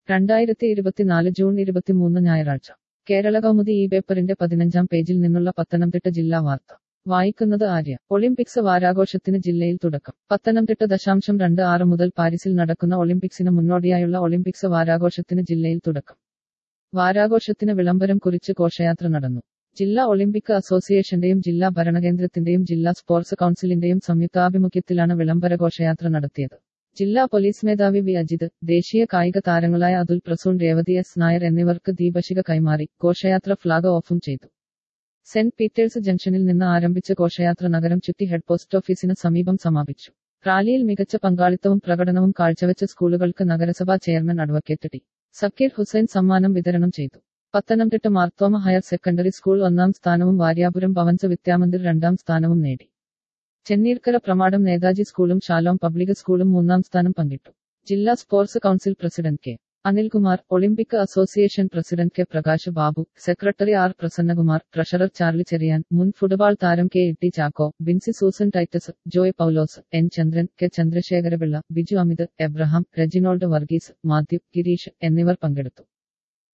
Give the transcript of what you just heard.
രണ്ടായിരത്തി ഇരുപത്തിനാല് ജൂൺ ഇരുപത്തിമൂന്ന് ഞായറാഴ്ച കേരള കൗമുദി ഈ പേപ്പറിന്റെ പതിനഞ്ചാം പേജിൽ നിന്നുള്ള പത്തനംതിട്ട ജില്ലാ വാർത്ത വായിക്കുന്നത് ആര്യ ഒളിമ്പിക്സ് വാരാഘോഷത്തിന് ജില്ലയിൽ തുടക്കം പത്തനംതിട്ട ദശാംശം രണ്ട് ആറ് മുതൽ പാരീസിൽ നടക്കുന്ന ഒളിമ്പിക്സിന് മുന്നോടിയായുള്ള ഒളിമ്പിക്സ് വാരാഘോഷത്തിന് ജില്ലയിൽ തുടക്കം വാരാഘോഷത്തിന് വിളംബരം കുറിച്ച് ഘോഷയാത്ര നടന്നു ജില്ലാ ഒളിമ്പിക് അസോസിയേഷന്റെയും ജില്ലാ ഭരണകേന്ദ്രത്തിന്റെയും ജില്ലാ സ്പോർട്സ് കൗൺസിലിന്റെയും സംയുക്താഭിമുഖ്യത്തിലാണ് വിളംബര ഘോഷയാത്ര നടത്തിയത് ജില്ലാ പോലീസ് മേധാവി വി അജിത് ദേശീയ കായിക താരങ്ങളായ അതുൽ പ്രസൂൺ രേവതി എസ് നായർ എന്നിവർക്ക് ദീപശിക കൈമാറി ഘോഷയാത്ര ഫ്ളാഗ് ഓഫും ചെയ്തു സെന്റ് പീറ്റേഴ്സ് ജംഗ്ഷനിൽ നിന്ന് ആരംഭിച്ച ഘോഷയാത്ര നഗരം ചുറ്റി ഹെഡ് പോസ്റ്റ് ഓഫീസിന് സമീപം സമാപിച്ചു റാലിയിൽ മികച്ച പങ്കാളിത്തവും പ്രകടനവും കാഴ്ചവെച്ച സ്കൂളുകൾക്ക് നഗരസഭാ chairman advocate T Zakir Hussain സമ്മാനം വിതരണം ചെയ്തു Pathanamthitta Marthoma higher secondary school ഒന്നാം സ്ഥാനവും വാര്യാപുരം ഭവൻസ് വിദ്യാമന്ദിർ രണ്ടാം സ്ഥാനവും നേടി ചെന്നീർക്കര പ്രമാടം നേതാജി സ്കൂളും ഷാലോം പബ്ലിക് സ്കൂളും മൂന്നാം സ്ഥാനം പങ്കിട്ടു ജില്ലാ sports council president K Anilkumar Olympic association president K Prakash Babu secretary R Prasannakumar treasurer Charlie Cherian മുൻ ഫുട്ബോൾ താരം K Itty Chacko Binsy Susan Titus Joy Paulose N Chandran K Chandrasekharapillai Biju Amit Abraham Reginald Varghese Mathew Girish എന്നിവർ പങ്കെടുത്തു